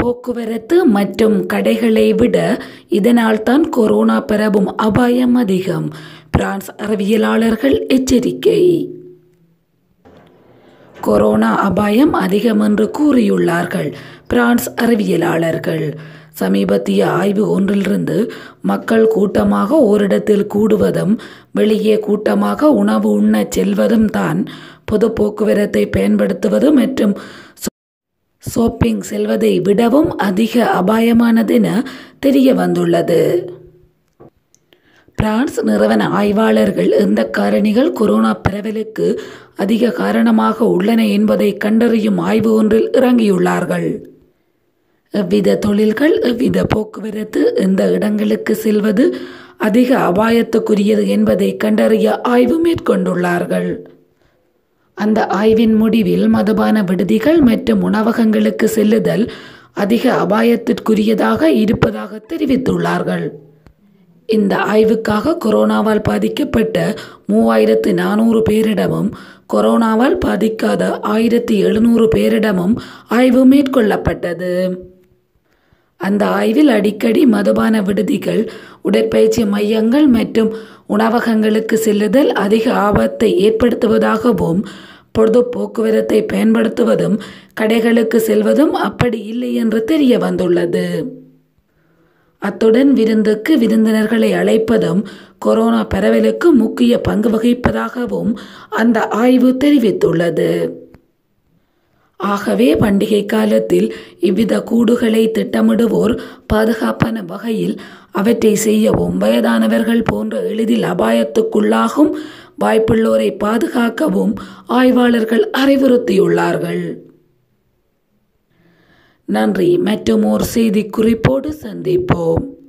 போக்குவரத்து மற்றும் கடைகளை விட இதனால்தான் கொரோனா பரவும் அபாயம் அதிகம் பிரான்ஸ் அறிவியலாளர்கள் எச்சரிக்கை கொரோனா அபாயம் அதிகம் என்று கூறியுள்ளார்கள் பிரான்ஸ் அறிவியலாளர்கள் சமீபத்திய ஆய்வு ஒன்றிலிருந்து மக்கள் கூட்டமாக ஓரிடத்தில் கூடுவதும் வெளியே கூட்டமாக உணவு உண்ணச் செல்வதும் தான் பொது போக்குவரத்தை பயன்படுத்துவது மற்றும் ஷாப்பிங் செல்வதை விடவும் அதிக அபாயமானதென தெரிய வந்துள்ளது பிரான்ஸ் நிறுவன ஆய்வாளர்கள் எந்த காரணிகள் கொரோனா பரவலுக்கு அதிக காரணமாக உள்ளன என்பதை கண்டறியும் ஆய்வு ஒன்றில் இறங்கியுள்ளார்கள் எவ்வித தொழில்கள் எவ்வித போக்குவரத்து எந்த இடங்களுக்கு செல்வது அதிக அபாயத்துக்குரியது என்பதை கண்டறிய ஆய்வு மேற்கொண்டுள்ளார்கள் அந்த ஆய்வின் முடிவில் மதுபான விடுதிகள் மற்றும் உணவகங்களுக்கு செல்லுதல் அதிக அபாயத்திற்குரியதாக இருப்பதாக தெரிவித்துள்ளார்கள் இந்த ஆய்வுக்காக கொரோனாவால் பாதிக்கப்பட்ட மூவாயிரத்து நானூறு பேரிடமும் கொரோனாவால் பாதிக்காத ஆயிரத்தி எழுநூறு பேரிடமும் ஆய்வு மேற்கொள்ளப்பட்டது அந்த ஆய்வில் அடிக்கடி மதுபான விடுதிகள் உடற்பயிற்சி மையங்கள் மற்றும் உணவகங்களுக்கு செல்லுதல் அதிக ஆபத்தை ஏற்படுத்துவதாகவும் பொது போக்குவரத்தை பயன்படுத்துவதும் கடைகளுக்கு செல்வதும் அப்படி இல்லை என்று தெரிய வந்துள்ளது அத்துடன் விருந்துக்கு விருந்தினர்களை அழைப்பதும் கொரோனா பரவலுக்கு முக்கிய பங்கு வகிப்பதாகவும் அந்த ஆய்வு தெரிவித்துள்ளது ஆகவே பண்டிகை காலத்தில் இவ்வித கூடுகளை திட்டமிடுவோர் பாதுகாப்பான வகையில் அவற்றை செய்யவும் வயதானவர்கள் போன்ற எளிதில் அபாயத்துக்குள்ளாகும் வாய்ப்புள்ளோரை பாதுகாக்கவும் ஆய்வாளர்கள் அறிவுறுத்தியுள்ளார்கள் நன்றி மற்றும் ஒரு செய்தி குறிப்போடு சந்திப்போம்